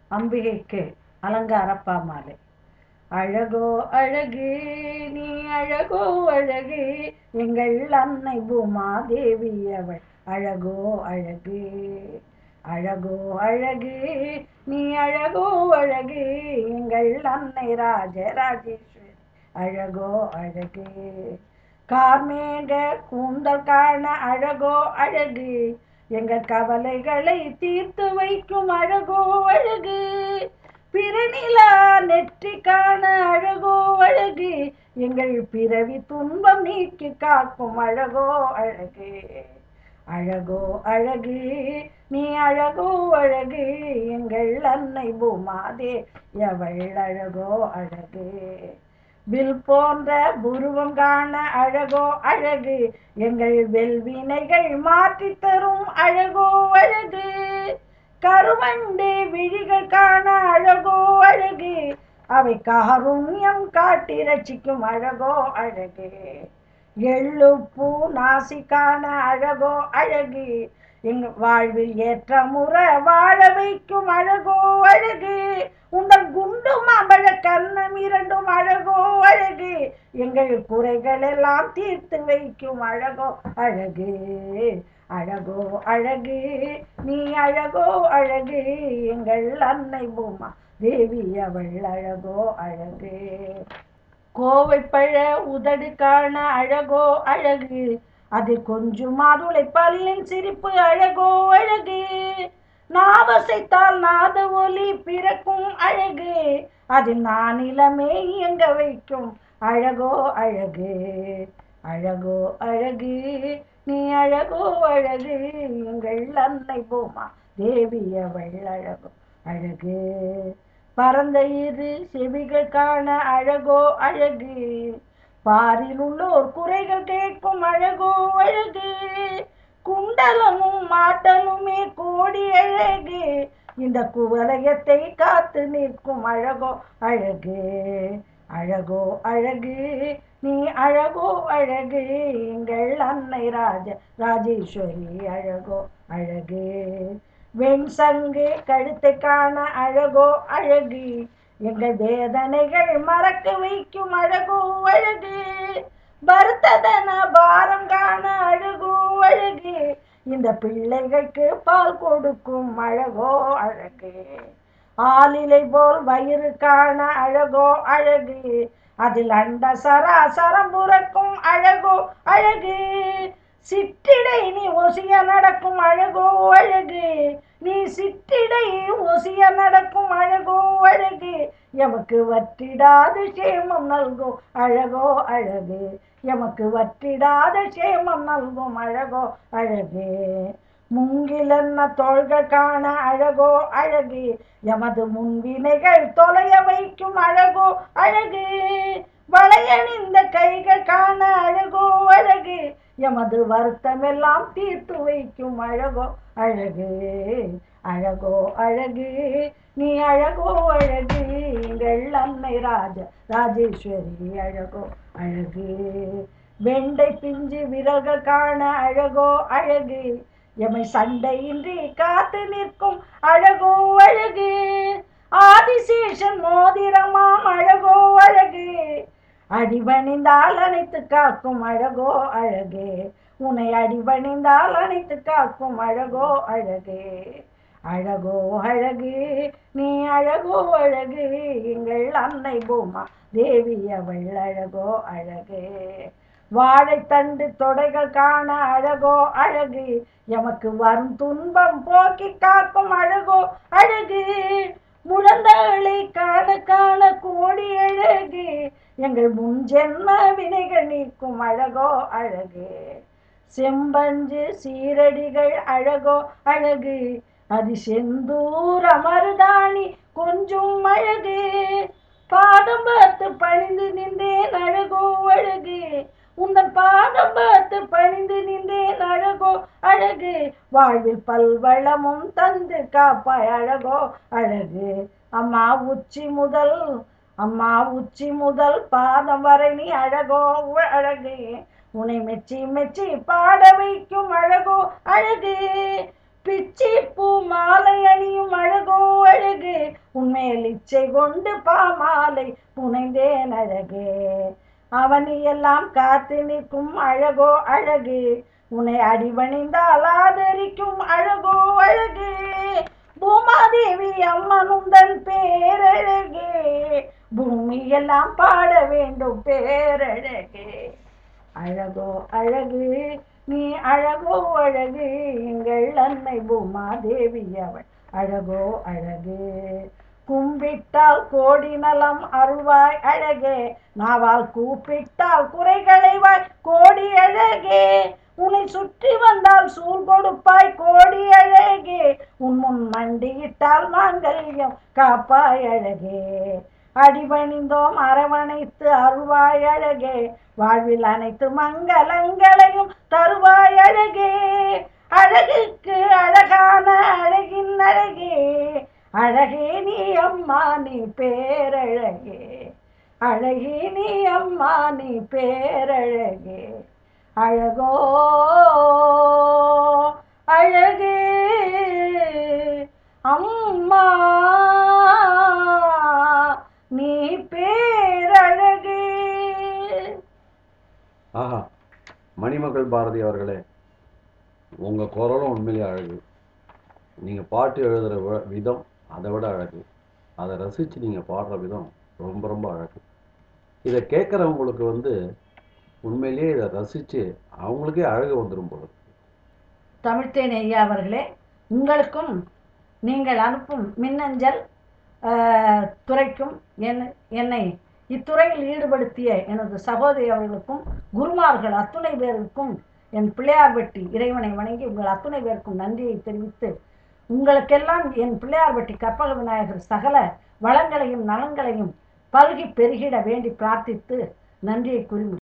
அம்பிகைக்கு அலங்காரப்பா மாலை அழகோ அழகு நீ அழகோ அழகு எங்கள் அன்னை பூமாதேவி அவள் அழகோ அழகு அழகோ அழகு நீ அழகோ அழகு எங்கள் அன்னை ராஜராஜேஸ்வரி அழகோ அழகு கார்மேக கூந்தல் காண அழகோ அழகு எங்கள் கவலைகளை தீர்த்து வைக்கும் அழகோ அழகு பிறநிலா நெற்றி காண அழகோ அழகு எங்கள் பிறவி துன்பம் நீக்கி காக்கும் அழகோ அழகு அழகோ அழகு நீ அழகோ அழகு எங்கள் அன்னை பூமாதே எவள் அழகோ அழகு வில் போன்ற புருவம் காண அழகோ அழகு எங்கள் வெல்வினைகள் மாற்றி தரும் அழகோ அழகு கருவண்டு விழிகள் காண அழகோ அழகு அவை காருண்யம் காட்டி ரட்சிக்கும் அழகோ அழகு எள்ளு பூ நாசி காண அழகோ அழகு எங்க வாழ்வில் ஏற்ற முறை வாழ வைக்கும் அழகோ அழகு உங்கள் குண்டும் அம்பழ கண்ணம் இரண்டும் அழகோ அழகு எங்கள் குறைகள் எல்லாம் தீர்த்து வைக்கும் அழகோ அழகு அழகோ அழகு நீ அழகோ அழகு எங்கள் அன்னை பூமா தேவி அவள் அழகோ அழகு கோவை பழ உதடு காண அழகோ அழகு அது கொஞ்சம் மாதுளை பல்லின் சிரிப்பு அழகோ அழகு நாவசைத்தால் நாத ஒலி பிறக்கும் அழகு அதில் நானிலமே இயங்க வைக்கும் அழகோ அழகு அழகோ அழகு நீ அழகோ அழகு எங்கள் அன்னை பூமா தேவி அவள் அழகோ அழகு பரந்த இரு செவிகள் காண அழகோ அழகு பாரில் உள்ளோர் குறைகள் கேட்கும் அழகோ அழகு குண்டலமும் மாட்டலுமே கோடி அழகு இந்த குவலயத்தை காத்து நிற்கும் அழகோ அழகு அழகோ அழகு நீ அழகோ அழகு எங்கள் அன்னை ராஜ ராஜேஸ்வரி அழகோ அழகு வெண் சங்கு கழுத்தை காண அழகோ அழகு எங்கள் வேதனைகள் மறக்க வைக்கும் அழகோ அழகு பருத்ததன பாரம் காண அழகோ அழகு இந்த பிள்ளைகளுக்கு பால் கொடுக்கும் அழகோ அழகு ஆளிலை போல் வயிறு காண அழகோ அழகு அதில் அண்ட சராசரம் புறக்கும் அழகோ அழகு சிற்றிடை நீ ஒசிய நடக்கும் அழகோ அழகு நீ சிற்றிடை ஒசிய நடக்கும் அழகோ அழகு எமக்கு வற்றிடாத சேமம் நல்கும் அழகோ அழகு எமக்கு வற்றிடாத சேமம் நல்கும் அழகோ அழகு முங்கிலன்ன தோள்கள் காண அழகோ அழகு எமது முன்வினைகள் தொலைய வைக்கும் அழகோ அழகு வளையணிந்த கைகள் காண அழகோ அழகு எமது வருத்தமெல்லாம் தீர்த்து வைக்கும் அழகோ அழகு அழகோ அழகு நீ அழகோ அழகு எங்கள் அன்னை ராஜ ராஜேஸ்வரி அழகோ அழகு வெண்டை பிஞ்சு விரல்கள் காண அழகோ அழகு எமை சண்டையின்றி காத்து நிற்கும் அழகோ அழகு ஆதிசேஷன் மோதிரமாம் அழகோ அழகு அடிபணிந்தால் அணைத்து காக்கும் அழகோ அழகு உன்னை அடிபணிந்தால் அணைத்து காக்கும் அழகோ அழகு அழகோ அழகு நீ அழகோ அழகு எங்கள் அன்னை பூமா தேவி அவள் அழகோ அழகு வாழைத்தண்டு தொடைகள் காண அழகோ அழகு எமக்கு வரும் துன்பம் போக்கி காக்கும் அழகோ அழகு முழந்தாளை காண காண கோடி அழகு எங்கள் முன்ஜென்ம வினைகள் நீக்கும் அழகோ அழகு செம்பஞ்சு சீரடிகள் அழகோ அழகு அது செந்தூர் அமர்தாணி கொஞ்சம் அழகு பாதம் பார்த்து பணிந்து நின்றேன் அழகோ அழகு உந்தன் பாதம் பார்த்து பணிந்து நின்றேன் அழகோ அழகு வாழ்வில் பல்வளமும் தந்து காப்பாய் அழகோ அழகு அம்மா உச்சி முதல் அம்மா உச்சி முதல் பாதம் வரை நீ அழகோ அழகு உன்னை மெச்சி மெச்சி பாட வைக்கும் அழகோ அழகு பிச்சி பூ மாலை அணியும் அழகோ அழகு மேல் இச்சை கொண்டு பாமாலை புனைந்தேன் அழகே அவனியெல்லாம் காத்து நிற்கும் அழகோ அழகு உன்னை அடிபணிந்தால் ஆதரிக்கும் அழகோ அழகு பூமாதேவி அம்மனுந்தன் பேரழகே பூமியெல்லாம் பாட வேண்டும் பேரழகே அழகோ அழகு நீ அழகோ அழகு எங்கள் அன்னை பூமாதேவி அவள் அழகோ அழகு கும்பிட்டால் கோடி நலம் அருள்வாய் அழகே நாவால் கூப்பிட்டால் குறைகளைவாய் கோடி அழகே உன்னை சுற்றி வந்தால் சூழ் கொடுப்பாய் கோடி அழகே உன் முன் மண்டியிட்டால் மாங்கல்யம் காப்பாய் அழகே அடிபணிந்தோம் அரவணைத்து அருள்வாய் அழகே வாழ்வில் அனைத்து மங்களங்களையும் தருவாய் அழகே அழகுக்கு அழகான அழகின் அழகே அழகே நீ அம்மா நீ பேரழகே அழகே நீ அம்மா நீ பேரழகே அழகோ அழகே அம்மா நீ பேரழகே ஆஹா மணிமகள் பாரதி அவர்களே உங்கள் குரலும் உண்மையிலேயே அழகு நீங்கள் பாட்டு எழுதுகிற வ- விதம் அதை விட அழகு அதை ரசித்து நீங்கள் பாடுற விதம் ரொம்ப ரொம்ப அழகு இதை கேட்குறவங்களுக்கு வந்து உண்மையிலேயே இதை ரசித்து அவங்களுக்கே அழகு வந்துடும் போல தமிழ்த்தேன் ஐயா அவர்களே உங்களுக்கும் நீங்கள் அனுப்பும் மின்னஞ்சல் ஆஹ், துறைக்கும் என் என்னை இத்துறையில் ஈடுபடுத்திய எனது சகோதரி அவர்களுக்கும் குருமார்கள் அத்துணை பேருக்கும் என் பிள்ளையார் வெட்டி இறைவனை வணங்கி உங்கள் அத்துணை பேருக்கும் நன்றியை தெரிவித்து உங்களுக்கெல்லாம் என் பிள்ளையார் வெட்டி கற்பக விநாயகர் சகல வளங்களையும் நலங்களையும் பல்கி பெருகிட வேண்டி பிரார்த்தித்து நன்றியை கூறி